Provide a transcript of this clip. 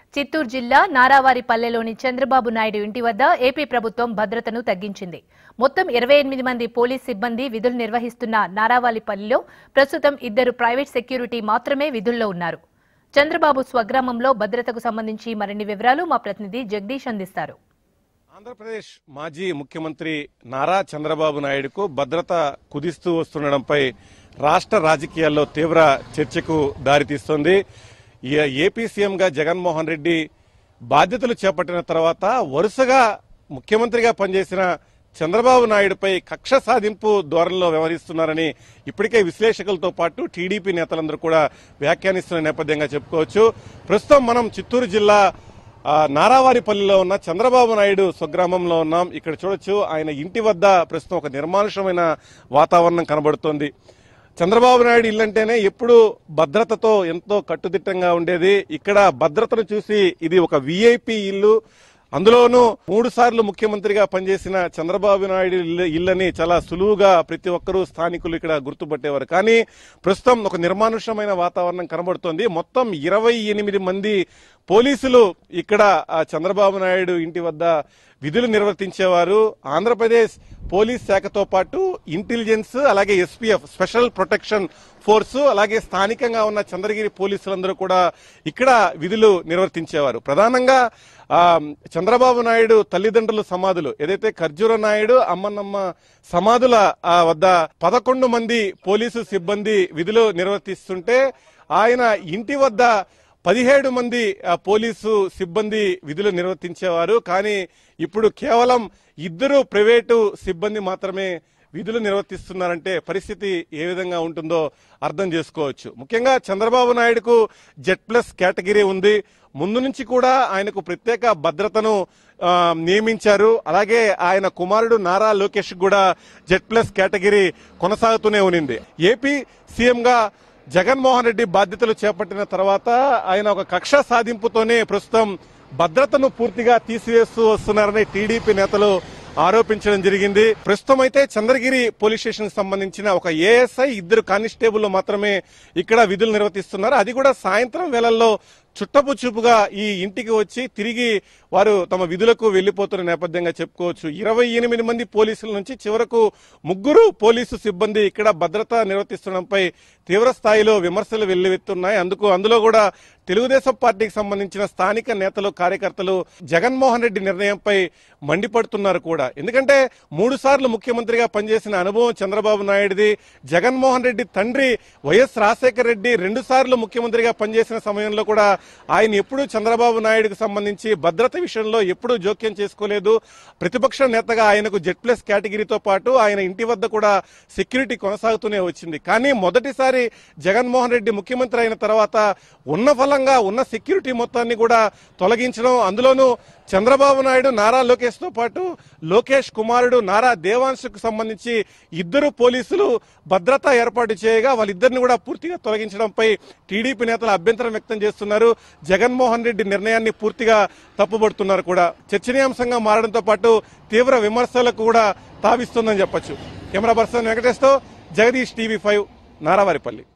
చిత్తూరు జిల్లా నారావారిపల్లెలోని చంద్రబాబు నాయుడు ఇంటి వద్ద ఏపీ ప్రభుత్వం భద్రతను తగ్గించింది మొత్తం ఇరవై ఎనిమిది మంది పోలీస్ సిబ్బంది విధులు నిర్వహిస్తున్న నారావారిపల్లిలో ప్రస్తుతం ఇద్దరు ప్రైవేట్ సెక్యూరిటీ మాత్రమే విధుల్లో ఉన్నారు చంద్రబాబు స్వగ్రామంలో భద్రతకు సంబంధించి మరిన్ని వివరాలు మా ప్రతినిధి జగదీష్ అందిస్తారు ఆంధ్రప్రదేశ్ మాజీ ముఖ్యమంత్రి నారా చంద్రబాబు నాయుడుకు భద్రత కుదిస్తూ వస్తుండడంపై రాష్ట్ర రాజకీయాల్లో తీవ్ర చర్చకు దారితీస్తోంది ఈ ఏపీ సీఎంగా జగన్మోహన్ రెడ్డి బాధ్యతలు చేపట్టిన తర్వాత వరుసగా ముఖ్యమంత్రిగా పనిచేసిన చంద్రబాబు నాయుడుపై కక్ష సాధింపు ధోరణిలో వ్యవహరిస్తున్నారని ఇప్పటికే విశ్లేషకులతో పాటు టీడీపీ నేతలందరూ కూడా వ్యాఖ్యానిస్తున్న నేపథ్యంగా చెప్పుకోవచ్చు ప్రస్తుతం మనం చిత్తూరు జిల్లా ఆ, నారావారిపల్లిలో ఉన్న చంద్రబాబు నాయుడు స్వగ్రామంలో ఉన్నాం ఇక్కడ చూడొచ్చు ఆయన ఇంటి వద్ద ప్రస్తుతం ఒక నిర్మానుషమైన వాతావరణం కనబడుతోంది చంద్రబాబు నాయుడు ఇల్లంటేనే ఎప్పుడు భద్రతతో ఎంతో కట్టుదిట్టంగా ఉండేది ఇక్కడ భద్రతను చూసి ఇది ఒక విఐపి ఇల్లు అందులోనూ మూడు సార్లు ముఖ్యమంత్రిగా పనిచేసిన చంద్రబాబు నాయుడు ఇల్లు ఇల్లని చాలా సులువుగా ప్రతి ఒక్కరూ స్థానికులు ఇక్కడ గుర్తుపట్టేవారు కానీ ప్రస్తుతం ఒక నిర్మానుషమైన వాతావరణం కనబడుతోంది మొత్తం ఇరవై ఎనిమిది మంది పోలీసులు ఇక్కడ ఆ చంద్రబాబు నాయుడు ఇంటి వద్ద విధులు నిర్వర్తించేవారు ఆంధ్రప్రదేశ్ పోలీస్ శాఖతో పాటు ఇంటెలిజెన్స్ అలాగే ఎస్పీఎఫ్ స్పెషల్ ప్రొటెక్షన్ ఫోర్స్ అలాగే స్థానికంగా ఉన్న చంద్రగిరి పోలీసులందరూ కూడా ఇక్కడ విధులు నిర్వర్తించేవారు ప్రధానంగా ఆ, చంద్రబాబు నాయుడు తల్లిదండ్రుల సమాధులు ఏదైతే ఖర్జూర నాయుడు అమ్మనమ్మ సమాధుల ఆ, వద్ద పదకొండు మంది పోలీసు సిబ్బంది విధులు నిర్వర్తిస్తుంటే ఆయన ఇంటి వద్ద పదిహేడు మంది ఆ, పోలీసు సిబ్బంది విధులు నిర్వర్తించేవారు కానీ ఇప్పుడు కేవలం ఇద్దరు ప్రైవేటు సిబ్బంది మాత్రమే విధులు నిర్వర్తిస్తున్నారంటే పరిస్థితి ఏ విధంగా ఉంటుందో అర్థం చేసుకోవచ్చు ముఖ్యంగా చంద్రబాబు నాయుడుకు జెడ్ ప్లస్ కేటగిరీ ఉంది ముందు నుంచి కూడా ఆయనకు ప్రత్యేక భద్రతను ఆ, నియమించారు అలాగే ఆయన కుమారుడు నారా లోకేష్ కూడా జెడ్ ప్లస్ కేటగిరీ కొనసాగుతూనే ఉనింది ఏపీ సీఎంగా జగన్మోహన్ రెడ్డి బాధ్యతలు చేపట్టిన తర్వాత ఆయన ఒక కక్ష సాధింపుతోనే ప్రస్తుతం భద్రతను పూర్తిగా తీసివేస్తూ వస్తున్నారని టీడీపీ నేతలు ఆరోపించడం జరిగింది ప్రస్తుతం అయితే చంద్రగిరి పోలీస్ స్టేషన్ సంబంధించిన ఒక ఏఎస్ఐ ఇద్దరు కానిస్టేబుల్ మాత్రమే ఇక్కడ విధులు నిర్వర్తిస్తున్నారు అది కూడా సాయంత్రం వేళల్లో చుట్టపు చూపుగా ఈ ఇంటికి వచ్చి తిరిగి వారు తమ విధులకు వెళ్లిపోతున్న నేపథ్యంగా చెప్పుకోవచ్చు ఇరవై ఎనిమిది మంది పోలీసుల నుంచి చివరకు ముగ్గురు పోలీసు సిబ్బంది ఇక్కడ భద్రత నిర్వర్తిస్తుండడంపై తీవ్ర స్థాయిలో విమర్శలు వెల్లువెత్తున్నాయి అందుకు అందులో కూడా తెలుగుదేశం పార్టీకి సంబంధించిన స్థానిక నేతలు కార్యకర్తలు జగన్మోహన్ రెడ్డి నిర్ణయంపై మండిపడుతున్నారు కూడా ఎందుకంటే మూడు సార్లు ముఖ్యమంత్రిగా పనిచేసిన అనుభవం చంద్రబాబు నాయుడిది జగన్మోహన్ రెడ్డి తండ్రి వైఎస్ రాజశేఖర రెడ్డి రెండు సార్లు ముఖ్యమంత్రిగా పనిచేసిన సమయంలో కూడా ఆయన ఎప్పుడూ చంద్రబాబు నాయుడుకు సంబంధించి భద్రత విషయంలో ఎప్పుడూ జోక్యం చేసుకోలేదు ప్రతిపక్ష నేతగా ఆయనకు జెడ్ ప్లస్ కేటగిరీతో పాటు ఆయన ఇంటి వద్ద కూడా సెక్యూరిటీ కొనసాగుతూనే వచ్చింది కానీ మొదటిసారి జగన్మోహన్ రెడ్డి ముఖ్యమంత్రి అయిన తర్వాత ఉన్న ఫలంగా ఉన్న సెక్యూరిటీ మొత్తాన్ని కూడా తొలగించడం అందులోనూ చంద్రబాబు నాయుడు నారా లోకేష్ తో పాటు లోకేష్ కుమారుడు నారా దేవాంశకు సంబంధించి ఇద్దరు పోలీసులు భద్రత ఏర్పాటు చేయగా వాళ్ళిద్దరిని కూడా పూర్తిగా తొలగించడంపై టీడీపీ నేతలు అభ్యంతరం వ్యక్తం చేస్తున్నారు జగన్మోహన్ రెడ్డి నిర్ణయాన్ని పూర్తిగా తప్పుపడుతున్నారు కూడా చర్చనీయాంశంగా మారడంతో పాటు తీవ్ర విమర్శలకు కూడా తావిస్తుందని చెప్పొచ్చు కెమెరా పర్సన్ వెంకటేష్తో జగదీష్ టీవీ ఫైవ్ నారావారిపల్లి